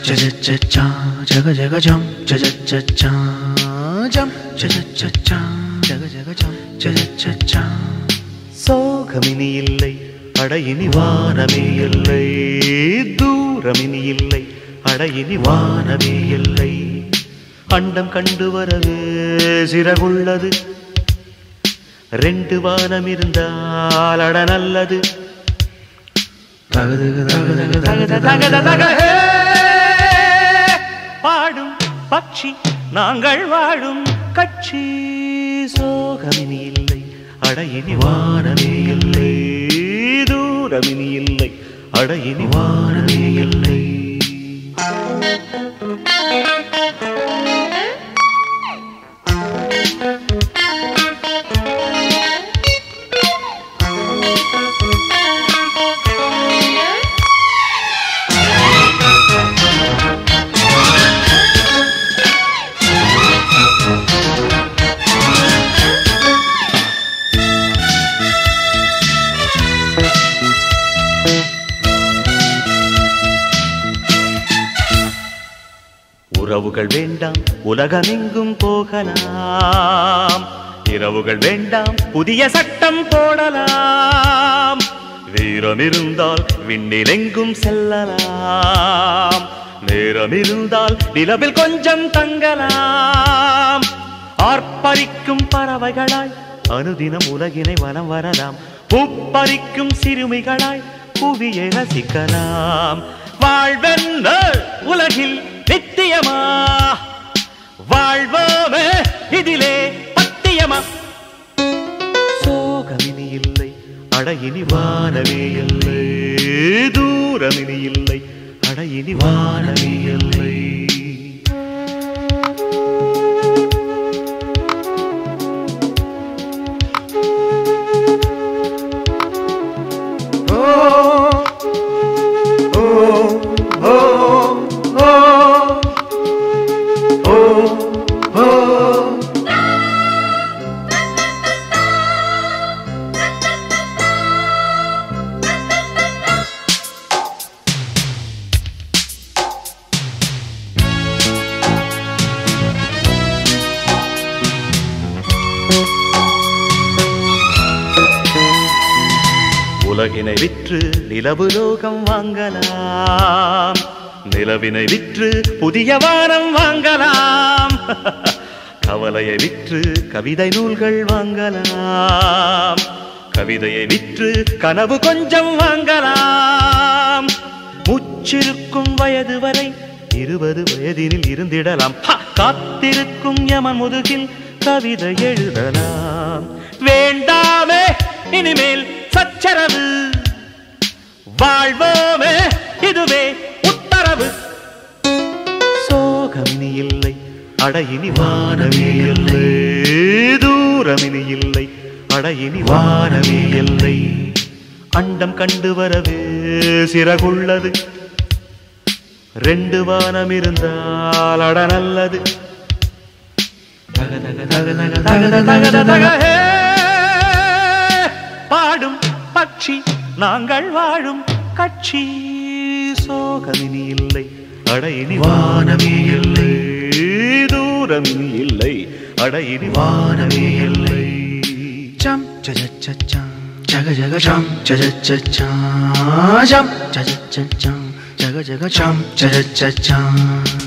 ஜஜச்சா ஜக ஜக ஜம் ஜஜச்சா ஜம் ஜஜச்சா ஜக ஜக ஜம் ஜஜச்சா சோகமினி இல்லை அடையினி வானமே இல்லை தூரமினி இல்லை அடையினி வானமே இல்லை அண்டம் கண்டு வரவே சிறகுள்ளது ரெண்டு வானம் இருந்தால் அட நல்லது தகதக தகதக தகத தகத தக ஹே! பாடும் பட்சி நாங்கள் வாழும் கட்சி சோகமினி இல்லை அடையினி வானமே இல்லை தூரமினி இல்லை அடையினி வானமே இல்லை உறவுகள் வேண்டாம் உலகமெங்கும் போகலாம் இரவுகள் வேண்டாம் புதிய சட்டம் போடலாம் வீரம் இருந்தால் விண்ணிலெங்கும் செல்லலாம் நேரம் இருந்தால் நிலவில் கொஞ்சம் தங்கலாம் ஆர்ப்பரிக்கும் பறவைகளாய் அனுதினம் உலகினை வலம் வரலாம் பூப்பறிக்கும் சிறுமிகளாய் புவியை ரசிக்கலாம் வாழ்வென்ன உலகில் நித்தியமா வாழ்வோமே இதிலே பத்தியமா சோகமினி இல்லை அடையினி வானமே இல்லை தூரமினி இல்லை அடையினி வானமே இல்லை உலகினை விற்று நிலவு லோகம் வாங்கலாம் நிலவினை விற்று புதிய வானம் வாங்கலாம் கவலையை விற்று கவிதை நூல்கள் வாங்கலாம் கவிதையை விற்று கனவு கொஞ்சம் வாங்கலாம் முச்சிருக்கும் வயது வரை இருபது வயதினில் இருந்திடலாம் ஹ! காத்திருக்கும் யமன் முதுகில் கவிதை எழுதலாம் வேண்டாமே இனிமேல் சச்சரவு வாழ்வோமே இதுவே உத்தரவு சோகமினி இல்லை அடையினி வானமே இல்லை தூரமினி இல்லை அடையினி வானமே இல்லை அண்டம் கண்டு வரவே சிறகுள்ளது ரெண்டு வானம் இருந்தால் அட நல்லது தக தக தக தக தக தக தக தக ஹே! பாடும் பட்சி நாங்கள் வாழும் கட்சி சோகமினி இல்லை அடையினி வானமே இல்லை தூரமினி இல்லை அடையினி வானமே இல்லை ஜம் ஜஜச்சா ஜக ஜக ஜம் ஜஜச்சா ஜம் ஜஜச்சா ஜக ஜக ஜம் ஜஜச்சா